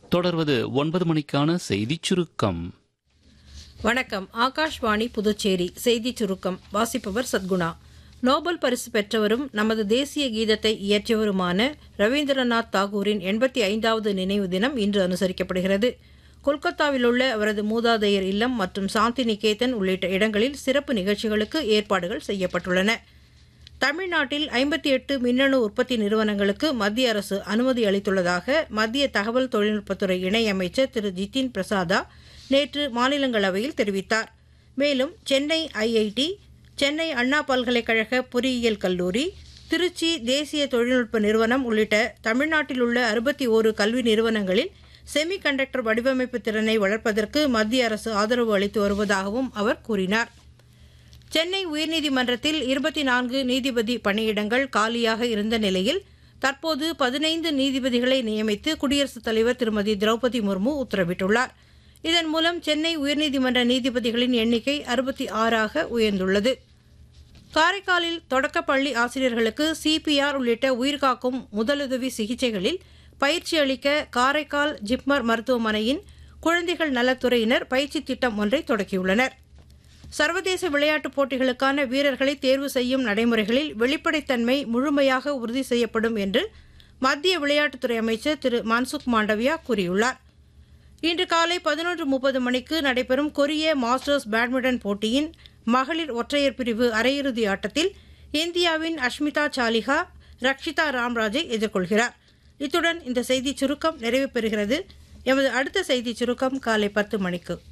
தொடர்வது ஒன்பது மணிக்கான செய்திச் சுருக்கம் வணக்கம் ஆகாஷ்வாணி புதுச்சேரி செய்திச் சுருக்கம் வாசிப்பவர் சத்குணா நோபல் பரிசு பெற்றவரும் நமது தேசிய கீதத்தை இயற்றியவருமான ரவீந்திரநாத் தாகூரின் எண்பத்தி ஐந்தாவது நினைவு தினம் இன்று அனுசரிக்கப்படுகிறது கொல்கத்தாவில் உள்ள அவரது மூதாதையர் இல்லம் மற்றும் சாந்தி நிகேதன் உள்ளிட்ட இடங்களில் சிறப்பு நிகழ்ச்சிகளுக்கு ஏற்பாடுகள் செய்யப்பட்டுள்ளன தமிழ்நாட்டில் ஐம்பத்தி எட்டு மின்னணு உற்பத்தி நிறுவனங்களுக்கு மத்திய அரசு அனுமதி அளித்துள்ளதாக மத்திய தகவல் தொழில்நுட்பத்துறை இணையமைச்சர் திரு ஜிதின் பிரசாதா நேற்று மாநிலங்களவையில் தெரிவித்தார் மேலும் சென்னை ஐஐடி சென்னை அண்ணா பல்கலைக்கழக பொறியியல் கல்லூரி திருச்சி தேசிய தொழில்நுட்ப நிறுவனம் உள்ளிட்ட தமிழ்நாட்டில் உள்ள அறுபத்தி ஓரு கல்வி நிறுவனங்களில் செமி கண்டக்டர் வடிவமைப்பு திறனை வளர்ப்பதற்கு மத்திய அரசு ஆதரவு அளித்து வருவதாகவும் அவர் கூறினார் சென்னை உயர்நீதிமன்றத்தில் இருபத்தி நான்கு நீதிபதி பணியிடங்கள் காலியாக இருந்த நிலையில் தற்போது பதினைந்து நீதிபதிகளை நியமித்து குடியரசுத் தலைவர் திருமதி திரௌபதி முர்மு உத்தரவிட்டுள்ளார் இதன் மூலம் சென்னை உயர்நீதிமன்ற நீதிபதிகளின் எண்ணிக்கை அறுபத்தி ஆறாக உயர்ந்துள்ளது காரைக்காலில் தொடக்கப்பள்ளி ஆசிரியர்களுக்கு சிபிஆர் உள்ளிட்ட உயிர்காக்கும் முதலுதவி சிகிச்சைகளில் பயிற்சி அளிக்க காரைக்கால் ஜிப்மர் மருத்துவமனையின் குழந்தைகள் நலத்துறையினர் பயிற்சி திட்டம் ஒன்றை தொடக்கியுள்ளனர் சர்வதேச விளையாட்டுப் போட்டிகளுக்கான வீரர்களை தேர்வு செய்யும் நடைமுறைகளில் வெளிப்படைத்தன்மை முழுமையாக உறுதி செய்யப்படும் என்று மத்திய விளையாட்டுத்துறை அமைச்சர் திரு மன்சுக் மாண்டவியா கூறியுள்ளார் இன்று காலை பதினொன்று முப்பது மணிக்கு நடைபெறும் கொரிய மாஸ்டர்ஸ் பேட்மிண்டன் போட்டியின் மகளிர் ஒற்றையர் பிரிவு அரையிறுதி ஆட்டத்தில் இந்தியாவின் அஷ்மிதா சாலிஹா ரக்ஷிதா ராம்ராஜை எதிர்கொள்கிறார் இத்துடன் இந்த செய்திச் சுருக்கம் நிறைவு பெறுகிறது எமது அடுத்த செய்திச் சுருக்கம் காலை பத்து மணிக்கு